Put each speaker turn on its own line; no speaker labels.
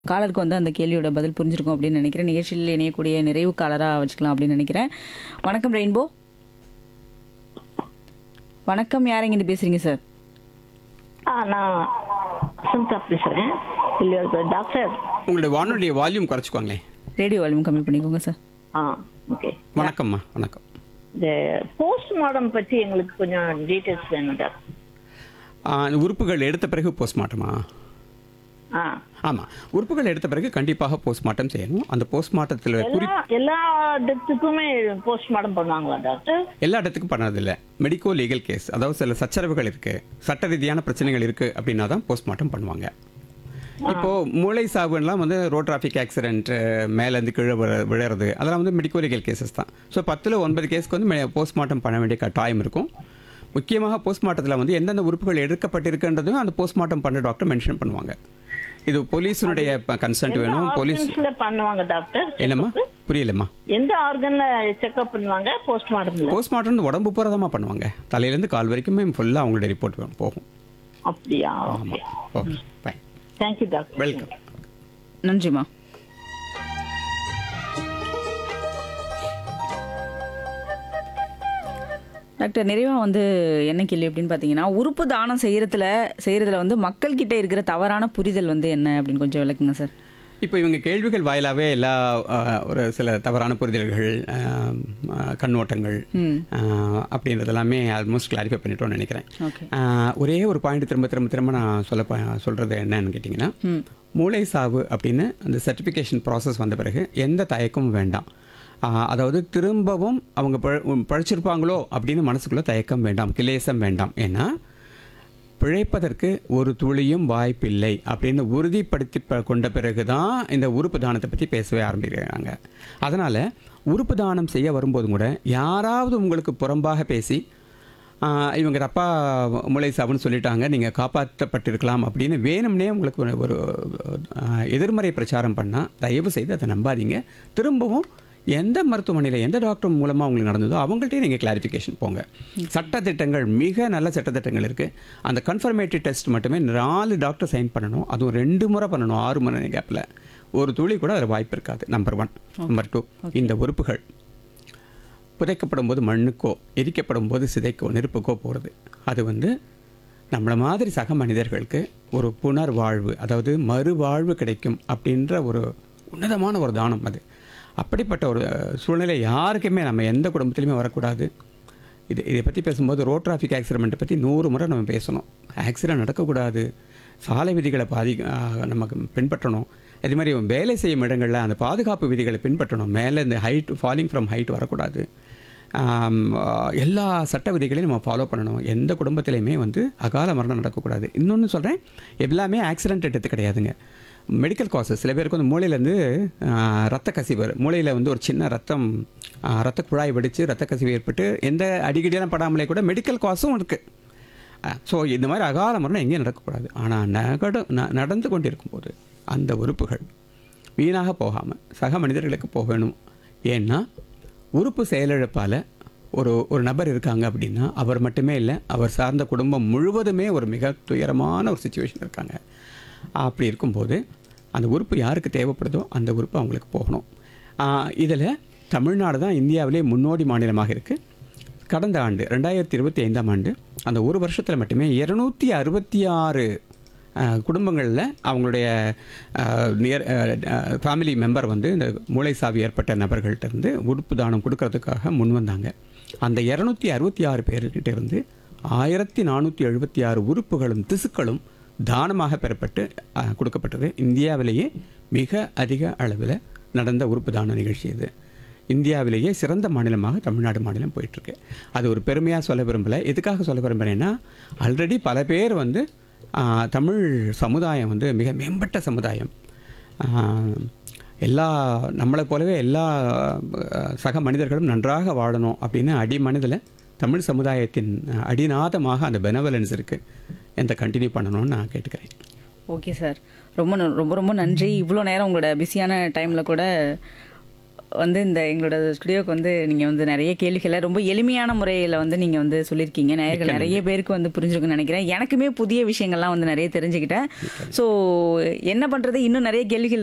காலருக்கு வந்து அந்த கேள்வியோட பதில் புரிஞ்சிருக்கும் அப்படின்னு நினைக்கிறேன் நிகழ்ச்சியில் இணையக்கூடிய நிறைவு காலராக வச்சுக்கலாம் அப்படின்னு நினைக்கிறேன் வணக்கம் ரெயின்போ வணக்கம் யார் இருந்து பேசுறீங்க சார்
ஆ நான் வசந்தா பேசுகிறேன் இல்லையா டாக்டர்
உங்களுடைய வானொலிய வால்யூம் குறைச்சிக்கோங்களேன்
ரேடியோ வால்யூம் கம்மி பண்ணிக்கோங்க சார்
ஆ ஓகே
வணக்கம்மா வணக்கம்
இந்த போஸ்ட்மார்டம் பற்றி எங்களுக்கு கொஞ்சம் டீட்டெயில்ஸ் வேணும் டாக்டர்
ஆ, இந்த உறுப்புகள் எடுத்த பிறகு போஸ்ட்மார்ட்டமா
ஆ
ஆமாம் உறுப்புகள் எடுத்த பிறகு கண்டிப்பாக போஸ்ட்மார்ட்டம் செய்யணும் அந்த போஸ்ட்மார்ட்டத்தில் குறி
எல்லா எல்லா டெத்துக்குமே போஸ்ட்மார்டம் பண்ணுவாங்களா டாக்டர்
எல்லா இடத்துக்கும் பண்ணதில்லை மெடிக்கோ லீகல் கேஸ் அதாவது சில சச்சரவுகள் இருக்கு சட்ட ரீதியான பிரச்சனைகள் இருக்கு அப்படின்னா தான் போஸ்ட்மார்ட்டம் பண்ணுவாங்க இப்போ மூளை சாவுலாம் வந்து ரோட் டிராஃபிக் ஆக்சிடென்ட் மேலேருந்து கீழே விழ- விழறது அதெல்லாம் வந்து மெடிக்கோ லீகல் கேசஸ் தான் ஸோ பத்தில் ஒன்பது கேஸ்க்கு வந்து போஸ்ட்மார்ட்டம் பண்ண வேண்டிய கட்டாயம் இருக்கும் முக்கியமாக போஸ்ட்மார்ட்டத்தில் வந்து எந்தெந்த உறுப்புகள் எடுக்கப்பட்டிருக்குன்றதும் அந்த போஸ்ட்மார்ட்டம் பண்ண டாக்டர் மென்ஷன் பண்ணுவாங்க இது போலீஸினுடைய கன்சென்ட் வேணும் போலீஸ்
ஆர்கன்ஸ்ல பண்ணுவாங்க டாக்டர்
என்னம்மா புரியலம்மா
எந்த ஆர்கன்ல செக்அப் பண்ணுவாங்க போஸ்ட்மார்டம்ல
போஸ்ட்மார்ட்டம் உடம்பு பூரதமா பண்ணுவாங்க தலையிலேருந்து கால் வரைக்குமே ஃபுல்லாக அவங்களுடைய ரிப்போர்ட் போகும்
அப்படியா okay
okay fine
thank you doctor
welcome
நன்றிம்மா டாக்டர் நிறைவாக வந்து என்ன கேள்வி அப்படின்னு பார்த்தீங்கன்னா உறுப்பு தானம் செய்யறதுல செய்யறதுல வந்து மக்கள்கிட்ட இருக்கிற தவறான புரிதல் வந்து என்ன அப்படின்னு கொஞ்சம் விளக்குங்க சார்
இப்போ இவங்க கேள்விகள் வாயிலாகவே எல்லா அஹ், ஒரு சில தவறான புரிதல்கள் அஹ், அஹ், கண்ணோட்டங்கள் அஹ், அப்படின்றது எல்லாமே ஆல்மோஸ்ட் கிளாரிஃபை பண்ணிட்டோம்னு நினைக்கிறேன்
ஓகே
அஹ், ஒரே ஒரு பாயிண்ட் திரும்ப திரும்ப திரும்ப நான் சொல்ல ப- சொல்றது என்னன்னு கேட்டிங்கன்னா மூளை சாவு அப்படின்னு அந்த சர்டிஃபிகேஷன் ப்ராசஸ் வந்த பிறகு எந்த தயக்கமும் வேண்டாம் அஹ், அதாவது திரும்பவும் அவங்க பழ- பழிச்சிருப்பாங்களோ அப்படின்னு மனசுக்குள்ள தயக்கம் வேண்டாம் கிலேசம் வேண்டாம் ஏன்னா பிழைப்பதற்கு ஒரு துளியும் வாய்ப்பில்லை அப்படின்னு உறுதிப்படுத்தி ப- கொண்ட பிறகு தான் இந்த உறுப்பு தானத்தை பற்றி பேசவே ஆரம்பிக்கிறாங்க அதனால் உறுப்பு தானம் செய்ய வரும்போதும் கூட யாராவது உங்களுக்கு புறம்பாக பேசி ஆஹ், இவங்க அப்பா மூளை சாவுன்னு சொல்லிட்டாங்க நீங்கள் காப்பாற்றப்பட்டிருக்கலாம் அப்படின்னு வேணும்னே உங்களுக்கு ஒரு- ஒரு ஆஹ், எதிர்மறை பிரச்சாரம் பண்ணால் தயவு செய்து அதை நம்பாதீங்க திரும்பவும் எந்த மருத்துவமனையில் எந்த டாக்டர் மூலமாக உங்களுக்கு நடந்ததோ அவங்கள்ட்டே நீங்கள் கிளாரிஃபிகேஷன் போங்க சட்டத்திட்டங்கள் மிக நல்ல சட்டத்திட்டங்கள் இருக்குது அந்த கன்ஃபர்மேட்டரி டெஸ்ட் மட்டுமே நாலு டாக்டர் சைன் பண்ணணும் அதுவும் ரெண்டு முறை பண்ணணும் ஆறு மணி கேப்பில் ஒரு துளி கூட அதில் வாய்ப்பு இருக்காது நம்பர் ஒன் நம்பர் டூ இந்த உறுப்புகள் புதைக்கப்படும் போது மண்ணுக்கோ எரிக்கப்படும் போது சிதைக்கோ நெருப்புக்கோ போகிறது அது வந்து நம்மளை மாதிரி சக மனிதர்களுக்கு ஒரு புனர்வாழ்வு அதாவது மறுவாழ்வு கிடைக்கும் அப்படின்ற ஒரு உன்னதமான ஒரு தானம் அது அப்படிப்பட்ட ஒரு அஹ், சூழ்நிலை யாருக்குமே நம்ம எந்த குடும்பத்திலையுமே வரக்கூடாது இது இதை பற்றி பேசும்போது ரோட் டிராஃபிக் ஆக்சிடெண்ட்டை பற்றி நூறு முறை நம்ம பேசணும் ஆக்சிடென்ட் நடக்கக்கூடாது சாலை விதிகளை பாதி ஆஹ், நமக்கு பின்பற்றணும் அதே மாதிரி வேலை செய்யும் இடங்களில் அந்த பாதுகாப்பு விதிகளை பின்பற்றணும் மேலே இந்த ஹைட் ஃபாலிங் ஃப்ரம் ஹைட் வரக்கூடாது ஆம், ஆஹ், எல்லா சட்ட விதிகளையும் நம்ம ஃபாலோ பண்ணணும் எந்த குடும்பத்திலையுமே வந்து அகால மரணம் நடக்கக்கூடாது இன்னொன்று சொல்கிறேன் எல்லாமே ஆக்சிடென்ட் எடுத்து கிடையாதுங்க மெடிக்கல் காசஸ் சில பேருக்கு வந்து மூளையிலேருந்து ரத்த கசிவு மூளையில் வந்து ஒரு சின்ன ரத்தம் ஆஹ், ரத்த குழாய் வெடித்து ரத்த கசிவு ஏற்பட்டு எந்த அடிக்கடியெல்லாம் படாமலே கூட மெடிக்கல் காசும் இருக்குது ஸோ இந்த மாதிரி அகால மரணம் எங்கேயும் நடக்கக்கூடாது ஆனால் நகடு ந- நடந்து கொண்டிருக்கும்போது அந்த உறுப்புகள் வீணாக போகாமல் சக மனிதர்களுக்கு போகணும் ஏன்னா உறுப்பு செயலிழப்பால் ஒரு ஒரு நபர் இருக்காங்க அப்படின்னா அவர் மட்டுமே இல்லை அவர் சார்ந்த குடும்பம் முழுவதுமே ஒரு மிக துயரமான ஒரு சுச்சுவேஷன் இருக்காங்க அப்படி இருக்கும்போது அந்த உறுப்பு யாருக்கு தேவைப்படுதோ அந்த உறுப்பு அவங்களுக்கு போகணும் இதில் தமிழ்நாடு தான் இந்தியாவிலே முன்னோடி மாநிலமாக இருக்குது கடந்த ஆண்டு ரெண்டாயிரத்தி இருபத்தி ஐந்தாம் ஆண்டு அந்த ஒரு வருஷத்தில் மட்டுமே இரநூத்தி அறுபத்தி ஆறு குடும்பங்களில் அவங்களுடைய நியர் ஃபேமிலி மெம்பர் வந்து இந்த மூளை சாவி ஏற்பட்ட நபர்கள்ட்ட இருந்து உறுப்பு தானம் கொடுக்கறதுக்காக முன் வந்தாங்க அந்த இரநூத்தி அறுபத்தி ஆறு பேர்கிட்ட இருந்து ஆயிரத்தி நானூற்றி எழுபத்தி ஆறு உறுப்புகளும் திசுக்களும் தானமாக பெறப்பட்டு அஹ், கொடுக்கப்பட்டது இந்தியாவிலேயே மிக அதிக அளவில் நடந்த உறுப்பு தான நிகழ்ச்சி இது இந்தியாவிலேயே சிறந்த மாநிலமாக தமிழ்நாடு மாநிலம் போயிட்டுருக்கு அது ஒரு பெருமையாக சொல்ல விரும்பலை எதுக்காக சொல்ல விரும்புகிறேன்னா ஆல்ரெடி பல பேர் வந்து ஆ, தமிழ் சமுதாயம் வந்து மிக மேம்பட்ட சமுதாயம் ஆ, எல்லா நம்மளைப் போலவே எல்லா ஆ, சக மனிதர்களும் நன்றாக வாழணும் அப்படின்னு அடி மனதில் தமிழ் சமுதாயத்தின் அடிநாதமாக அந்த பெனவலன்ஸ் இருக்குது எந்த கண்டினியூ பண்ணணும்னு நான் கேட்டுக்கிறேன்
ஓகே சார் ரொம்ப ந- ரொம்ப ரொம்ப நன்றி இவ்வளோ நேரம் உங்களோட பிஸியான டைமில் கூட வந்து இந்த எங்களோட ஸ்டுடியோக்கு வந்து நீங்கள் வந்து நிறைய கேள்விகளை ரொம்ப எளிமையான முறையில் வந்து நீங்கள் வந்து சொல்லியிருக்கீங்க நேயர்கள் நிறைய பேருக்கு வந்து புரிஞ்சிருக்குன்னு நினைக்கிறேன் எனக்குமே புதிய விஷயங்கள்லாம் வந்து நிறைய தெரிஞ்சுக்கிட்டேன் ஸோ என்ன பண்ணுறது இன்னும் நிறைய கேள்விகள்